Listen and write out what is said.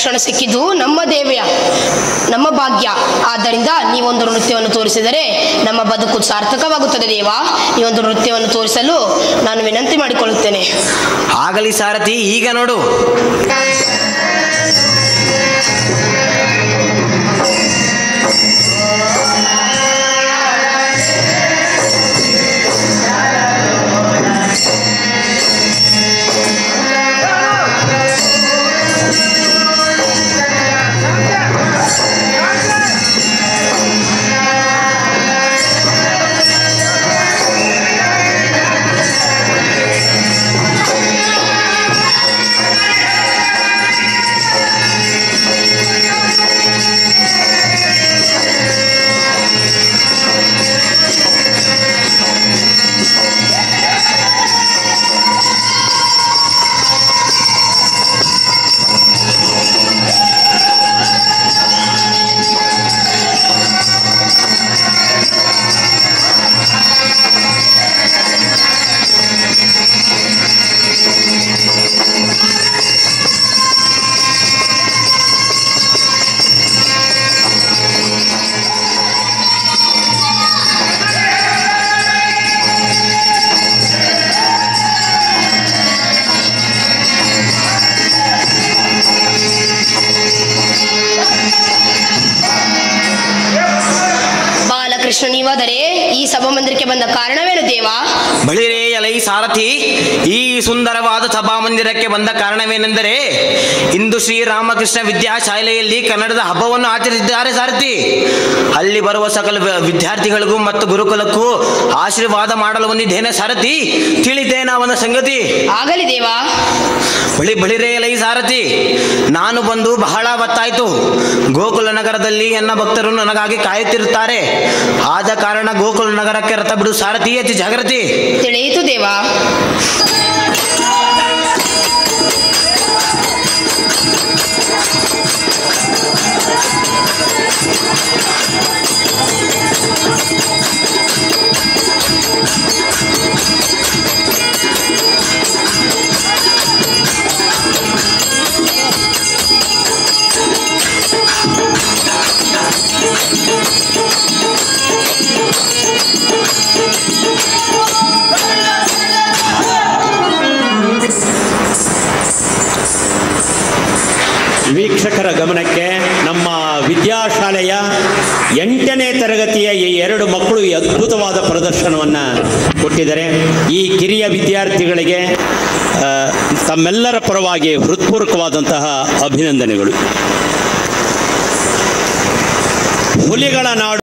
ರಕ್ಷಣೆ ಸಿಕ್ಕಿದ್ದು ನಮ್ಮ ದೇವಿಯ ನಮ್ಮ ಭಾಗ್ಯ ಆದ್ದರಿಂದ ನೀವೊಂದು ನೃತ್ಯವನ್ನು ತೋರಿಸಿದರೆ ನಮ್ಮ ಬದುಕು ಸಾರ್ಥಕವಾಗುತ್ತದೆ ದೇವ ಈ ಒಂದು ನೃತ್ಯವನ್ನು ತೋರಿಸಲು ನಾನು ವಿನಂತಿ ಮಾಡಿಕೊಳ್ಳುತ್ತೇನೆ ಆಗಲಿ ಸಾರಥಿ ಈಗ ನೋಡು ಬಾಲಕೃಷ್ಣ ನೀವಾದರೆ ಈ ಸಭಾಮಂದಿರಕ್ಕೆ ಬಂದ ಕಾರಣವೇನು ದೇವ ಬಳಿರೇ ಎಲೈ ಸಾರಥಿ ಈ ಸುಂದರವಾದ ಸಭಾಮಂದಿರಕ್ಕೆ ಬಂದ ಕಾರಣವೇನೆಂದರೆ ಇಂದು ಶ್ರೀರಾಮಕೃಷ್ಣ ವಿದ್ಯಾಶಾಲೆಯಲ್ಲಿ ಕನ್ನಡದ ಹಬ್ಬವನ್ನು ಆಚರಿಸಿದ್ದಾರೆ ಸಾರಥಿ ಅಲ್ಲಿ ಬರುವ ಸಕಲ ವಿ- ವಿದ್ಯಾರ್ಥಿಗಳಿಗೂ ಮತ್ತು ಗುರುಕುಲಕ್ಕೂ ಆಶೀರ್ವಾದ ಮಾಡಲು ಬಂದಿದ್ದೇನೆ ಸಾರಥಿ ತಿಳಿದೇನ ಅವನ ಸಂಗತಿ ಆಗಲಿ ದೇವ ಬಳಿ ಬಳಿರೇ ಎಲೈ ಸಾರಥಿ ನಾನು ಬಂದು ಬಹಳ ಹೊತ್ತಾಯ್ತು ಗೋಕುಲ ನಗರದಲ್ಲಿ ಎನ್ನ ಭಕ್ತರು ನನಗಾಗಿ ಕಾಯುತ್ತಿರುತ್ತಾರೆ ಆದ ಕಾರಣ ಗೋಕುಲ ನಗರಕ್ಕೆ ರಥ ಬಿಡು ಸಾರಥಿ ಅತಿ ಜಾಗೃತಿ ತಿಳಿಯಿತು ದೇವ ವೀಕ್ಷಕರ ಗಮನಕ್ಕೆ ನಮ್ಮ ವಿದ್ಯಾಶಾಲೆಯ ಎಂಟನೇ ತರಗತಿಯ ಈ ಎರಡು ಮಕ್ಕಳು ಈ ಅದ್ಭುತವಾದ ಪ್ರದರ್ಶನವನ್ನು ಕೊಟ್ಟಿದ್ದಾರೆ ಈ ಕಿರಿಯ ವಿದ್ಯಾರ್ಥಿಗಳಿಗೆ ಆ, ತಮ್ಮೆಲ್ಲರ ಪರವಾಗಿ ಹೃತ್ಪೂರ್ವಕವಾದಂತಹ ಅಭಿನಂದನೆಗಳು ಹುಲಿಗಳ ನಾಡು